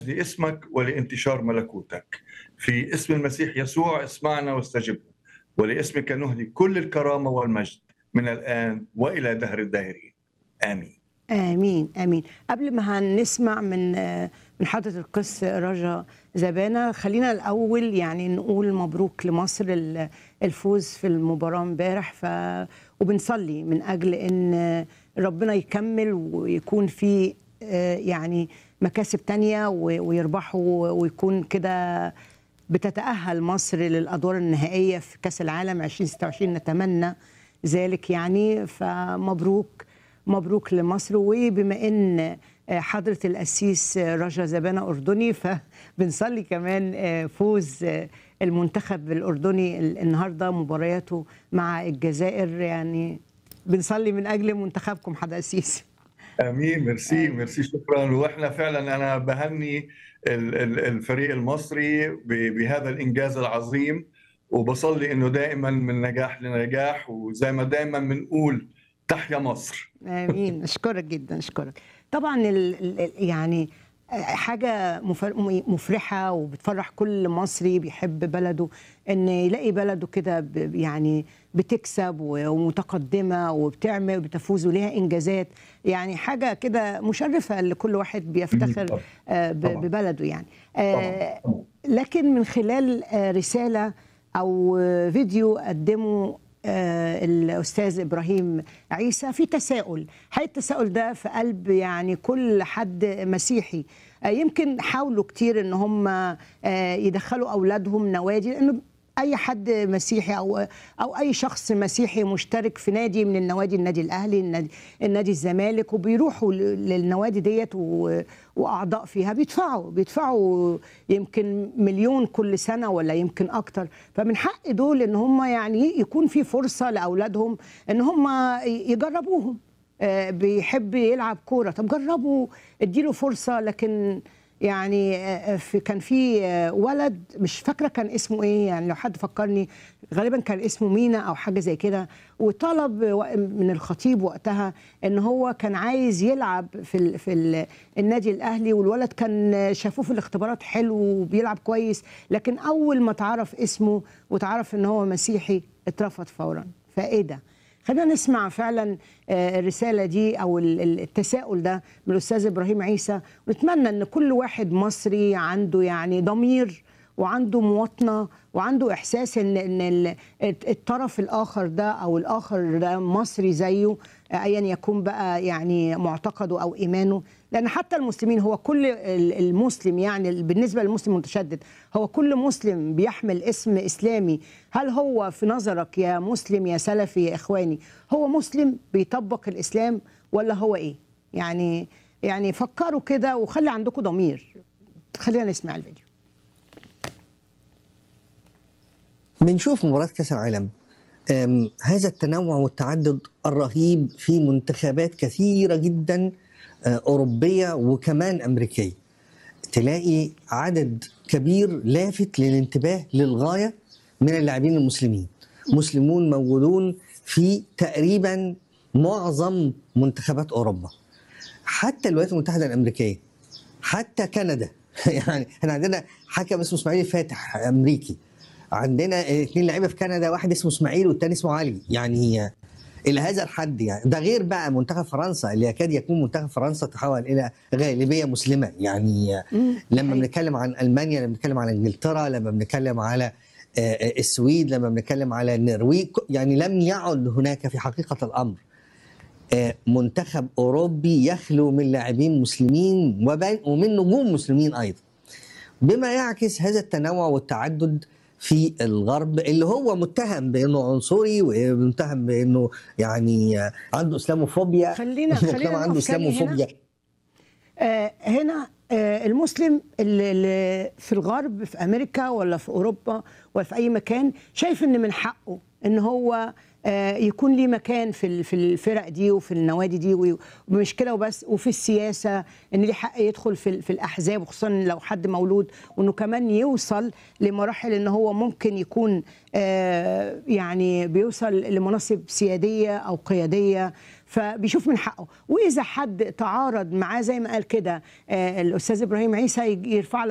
لاسمك ولانتشار ملكوتك في اسم المسيح يسوع اسمعنا واستجب ولاسمك نهدي كل الكرامة والمجد من الآن وإلى دهر الداهرين آمين امين امين قبل ما هنسمع من من حضره القس رجا زبانه خلينا الاول يعني نقول مبروك لمصر ال- الفوز في المباراه امبارح ف وبنصلي من اجل ان ربنا يكمل ويكون في آه، يعني مكاسب تانية و- ويربحوا ويكون كده بتتأهل مصر للأدوار النهائية في كأس العالم 2026 نتمنى ذلك يعني فمبروك مبروك لمصر وبما ان حضرة القسيس رجا زبانة أردني فبنصلي كمان فوز المنتخب الأردني النهاردة مبارياته مع الجزائر يعني بنصلي من أجل منتخبكم حضرة القسيس امين ميرسي ميرسي شكرا واحنا فعلا انا بهني ال- ال- الفريق المصري ب- بهذا الانجاز العظيم وبصلي انه دائما من نجاح لنجاح وزي ما دائما بنقول تحيا مصر امين اشكرك جدا اشكرك طبعا ال ال يعني حاجه مفر- مفرحه وبتفرح كل مصري بيحب بلده ان يلاقي بلده كده ب- يعني بتكسب ومتقدمه وبتعمل وبتفوز وليها انجازات يعني حاجه كده مشرفه لكل واحد بيفتخر طبعاً. آه، ب- طبعاً. ببلده يعني آه، طبعا لكن من خلال آه، رسالة أو آه، فيديو قدمه آه، الأستاذ إبراهيم عيسى في تساؤل حقيقة التساؤل ده في قلب يعني كل حد مسيحي آه، يمكن حاولوا كتير إن هم آه، يدخلوا أولادهم نوادي لأنه اي حد مسيحي او او اي شخص مسيحي مشترك في نادي من النوادي النادي الاهلي النادي, النادي الزمالك وبيروحوا ل- للنوادي ديت و- واعضاء فيها بيدفعوا بيدفعوا يمكن مليون كل سنه ولا يمكن اكتر فمن حق دول ان هم يعني يكون في فرصه لاولادهم ان هم ي- يجربوهم آه، بيحب يلعب كوره طب جربوا اديله فرصه لكن يعني آه، في كان في آه، ولد مش فاكره كان اسمه ايه يعني لو حد فكرني غالبا كان اسمه مينا او حاجه زي كده وطلب و- من الخطيب وقتها ان هو كان عايز يلعب في ال في ال النادي الاهلي والولد كان شافوه في الاختبارات حلو وبيلعب كويس لكن اول ما تعرف اسمه وتعرف ان هو مسيحي اترفض فورا فايه ده خلينا نسمع فعلا آه، الرسالة دي أو ال- ال- التساؤل ده من الأستاذ إبراهيم عيسى ونتمنى أن كل واحد مصري عنده يعني ضمير وعنده مواطنة وعنده إحساس أن إن ال- الطرف الآخر ده أو الآخر ده مصري زيه آه، أيا يكون بقى يعني معتقده أو إيمانه لأن حتى المسلمين هو كل ال- المسلم يعني بالنسبة للمسلم المتشدد هو كل مسلم بيحمل اسم إسلامي هل هو في نظرك يا مسلم يا سلفي يا إخواني هو مسلم بيطبق الإسلام ولا هو إيه يعني يعني فكروا كده وخلي عندكم ضمير خلينا نسمع الفيديو بنشوف مباراة كأس العالم أم، هذا التنوع والتعدد الرهيب في منتخبات كثيرة جدا آه، أوروبية وكمان أمريكية تلاقي عدد كبير لافت للانتباه للغاية من اللاعبين المسلمين مسلمون موجودون في تقريبا معظم منتخبات أوروبا حتى الولايات المتحدة الأمريكية حتى كندا يعني احنا عندنا حكم اسمه اسماعيل فاتح امريكي عندنا اثنين لعيبه في كندا واحد اسمه اسماعيل والتاني اسمه علي يعني آه، الى هذا الحد يعني ده غير بقى منتخب فرنسا اللي يكاد يكون منتخب فرنسا تحول الى غالبيه مسلمه يعني آه، لما حقيقي. بنتكلم عن المانيا لما بنتكلم عن انجلترا لما بنتكلم على آه، آه، السويد لما بنتكلم على النرويج يعني لم يعد هناك في حقيقه الامر آه، منتخب اوروبي يخلو من لاعبين مسلمين وبين- ومن نجوم مسلمين ايضا بما يعكس هذا التنوع والتعدد في الغرب اللي هو متهم بانه عنصري ومتهم بانه يعني آه، عنده اسلاموفوبيا خلينا- المجتمع خلينا عنده نقف تاني هنا. اسلاموفوبيا آه، هنا آه، المسلم اللي اللي في الغرب في امريكا ولا في اوروبا ولا في اي مكان شايف ان من حقه ان هو آه، يكون ليه مكان في ال- في الفرق دي وفي النوادي دي و- ومش كده وبس وفي السياسه ان ليه حق يدخل في ال- في الاحزاب وخصوصا لو حد مولود وانه كمان يوصل لمراحل ان هو ممكن يكون آه، يعني بيوصل لمناصب سياديه او قياديه فبيشوف من حقه واذا حد تعارض معاه زي ما قال كده آه، الاستاذ ابراهيم عيسى يرفع